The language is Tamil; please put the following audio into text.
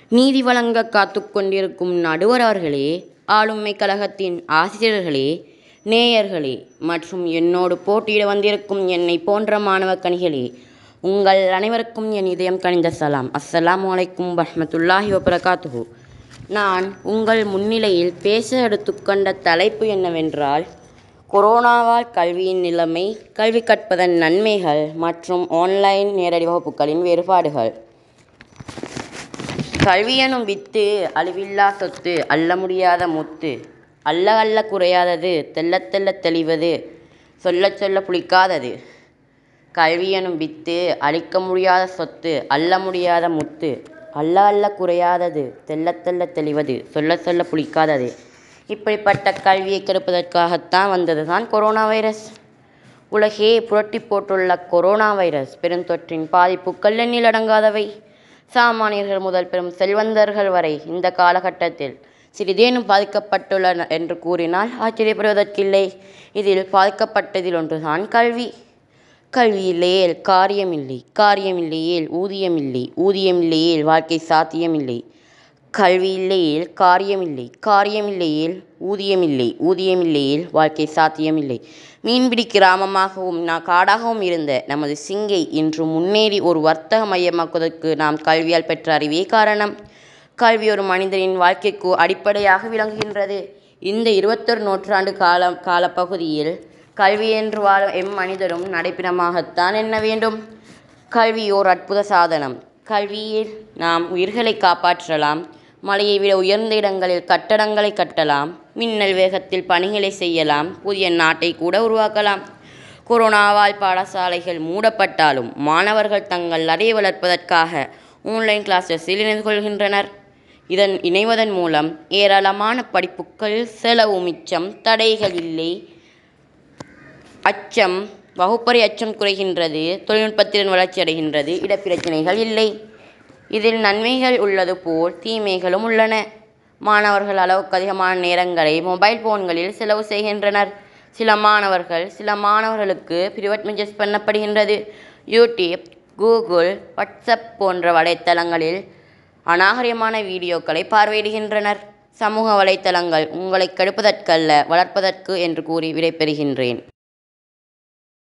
நீதி வழங்க காத்துக் கொண்டிருக்கும் நடுவர் அவர்களே ஆளுமை கழகத்தின் ஆசிரியர்களே நேயர்களே மற்றும் என்னோடு போட்டியிட வந்திருக்கும் என்னைப் போன்ற மாணவக் கனிகளே உங்கள் அனைவருக்கும் என் இதயம் கனிந்த சலாம் அஸ்ஸலாமு அலைக்கும் வரஹ்மத்துல்லாஹி வபரகாத்துஹு நான் உங்கள் முன்னிலையில் பேச எடுத்துக்கொண்ட தலைப்பு என்னவென்றால் கொரோனாவால் கல்வியின் நிலைமை கல்வி கற்பதன் நன்மைகள் மற்றும் ஆன்லைன் நேரடி வகுப்புகளின் வேறுபாடுகள் கல்வி எனும் வித்து அழிவில்லா சொத்து அள்ள முடியாத முத்து அள்ள அள்ள குறையாதது தெள்ளத் தெள்ளத் தெளிவது சொல்லச் சொல்ல புளிக்காதது கல்வி எனும் வித்து அழிக்க முடியாத சொத்து அள்ள முடியாத முத்து அள்ள அள்ள குறையாதது தெள்ளத் தெள்ளத் தெளிவது சொல்லச் சொல்ல புளிக்காதது இப்படிப்பட்ட கல்வியை கெடுப்பதற்காகத்தான் வந்தது தான் கொரோனா வைரஸ் உலகே புரட்டி போட்டுள்ள கொரோனா வைரஸ் பெருந்தொற்றின் பாதிப்புகள் எண்ணில் அடங்காதவை சாமானியர்கள் முதல் பெரும் செல்வந்தர்கள் வரை இந்த காலகட்டத்தில் சிறிதேனும் பாதிக்கப்பட்டுள்ளனர் என்று கூறினால் ஆச்சரியப்படுவதற்கில்லை இதில் பாதிக்கப்பட்டதில் ஒன்றுதான் கல்வி கல்வி இல்லையேல் காரியமில்லை காரியமில்லையேல் ஊதியமில்லை ஊதியமில்லையேல் வாழ்க்கை சாத்தியமில்லை கல்வி இல்லையேல் காரியமில்லை காரியமில்லையேல் ஊதியமில்லை ஊதியமில்லையேல் வாழ்க்கை சாத்தியமில்லை மீன்பிடி கிராமமாகவும் நான் காடாகவும் இருந்த நமது சிங்கை இன்று முன்னேறி ஒரு வர்த்தக மையமாக்குவதற்கு நாம் கல்வியால் பெற்ற அறிவே காரணம் கல்வி ஒரு மனிதனின் வாழ்க்கைக்கு அடிப்படையாக விளங்குகின்றது இந்த இருபத்தொரு நூற்றாண்டு காலம் காலப்பகுதியில் கல்வி என்று வாழும் எம் மனிதரும் நடைப்பிணமாகத்தான் எண்ண வேண்டும் கல்வி ஓர் அற்புத சாதனம் கல்வியில் நாம் உயிர்களை காப்பாற்றலாம் மலையை விட உயர்ந்த இடங்களில் கட்டடங்களை கட்டலாம் மின்னல் வேகத்தில் பணிகளை செய்யலாம் புதிய நாட்டை கூட உருவாக்கலாம் கொரோனாவால் பாடசாலைகள் மூடப்பட்டாலும் மாணவர்கள் தங்கள் அறிவை வளர்ப்பதற்காக ஆன்லைன் கிளாஸஸில் இணைந்து கொள்கின்றனர் இதன் இணைவதன் மூலம் ஏராளமான படிப்புகள் செலவு மிச்சம் தடைகள் இல்லை அச்சம் வகுப்பறை அச்சம் குறைகின்றது தொழில்நுட்பத்திறன் வளர்ச்சி அடைகின்றது இடப்பிரச்சனைகள் இல்லை இதில் நன்மைகள் உள்ளது போல் தீமைகளும் உள்ளன மாணவர்கள் அளவுக்கு அதிகமான நேரங்களை மொபைல் ஃபோன்களில் செலவு செய்கின்றனர் சில மாணவர்கள் சில மாணவர்களுக்கு பிரிவட் மெசேஜ் பண்ணப்படுகின்றது யூடியூப் கூகுள் வாட்ஸ்அப் போன்ற வலைத்தளங்களில் அநாகரிகமான வீடியோக்களை பார்வையிடுகின்றனர் சமூக வலைத்தளங்கள் உங்களை கெடுப்பதற்கல்ல வளர்ப்பதற்கு என்று கூறி விடைபெறுகின்றேன்